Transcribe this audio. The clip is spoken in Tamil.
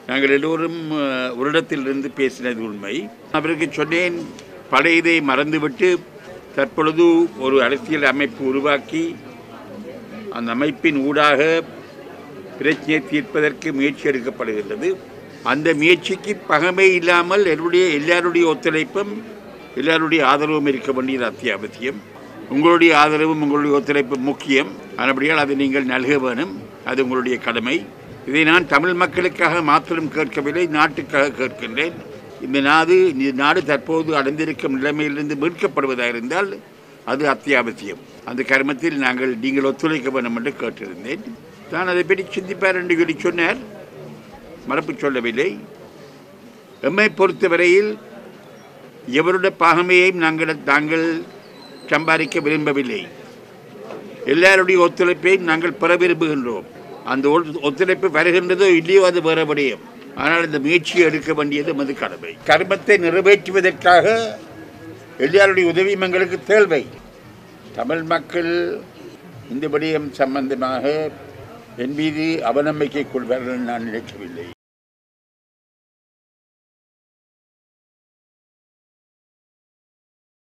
நாங்கள் எல்லோரும் அஹ், ஒரு இடத்திலிருந்து பேசினது உண்மை அவருக்கு சொன்னேன் பழையதை மறந்துவிட்டு தற்பொழுது ஒரு அரசியல் அமைப்பு உருவாக்கி அந்த அமைப்பின் ஊடாக பிரச்சனையை தீர்ப்பதற்கு முயற்சி எடுக்கப்படுகின்றது அந்த முயற்சிக்கு பகமை இல்லாமல் என்னுடைய எல்லாருடைய ஒத்துழைப்பும் எல்லாருடைய ஆதரவும் இருக்க வேண்டியது அத்தியாவசியம் உங்களுடைய ஆதரவும் உங்களுடைய ஒத்துழைப்பும் முக்கியம் ஆனபடியால் அதை நீங்கள் நல்க வேணும் அது உங்களுடைய கடமை இதை நான் தமிழ் மக்களுக்காக மாத்திரம் கேட்கவில்லை நாட்டுக்காக கேட்கின்றேன் இந்த நாடு இந்த நாடு தற்போது அடைந்திருக்கும் நிலைமையிலிருந்து மீட்கப்படுவதாக இருந்தால் அது அத்தியாவசியம் அந்த கர்மத்தில் நாங்கள் நீங்கள் ஒத்துழைக்க வேண்டும் என்று கேட்டிருந்தேன் நான் அதை பற்றி சிந்திப்பார் என்று சொல்லி சொன்னார் மறப்பு சொல்லவில்லை எம்மை பொறுத்தவரையில் எவருடைய பாகமையையும் நாங்கள் நாங்கள் சம்பாதிக்க விரும்பவில்லை எல்லாருடைய ஒத்துழைப்பையும் நாங்கள் பெற விரும்புகின்றோம் அந்த ஒத்து- ஒத்துழைப்பு வருகின்றதோ இல்லையோ அது வேற விடயம் ஆனால் இந்த முயற்சியை எடுக்க வேண்டியது மது கடமை கர்மத்தை நிறைவேற்றுவதற்காக எல்லாருடைய உதவியும் எங்களுக்கு தேவை தமிழ் மக்கள் இந்த விடயம் சம்பந்தமாக என் மீது அவநம்பிக்கை கொள்வார்கள் நான் நினைக்கவில்லை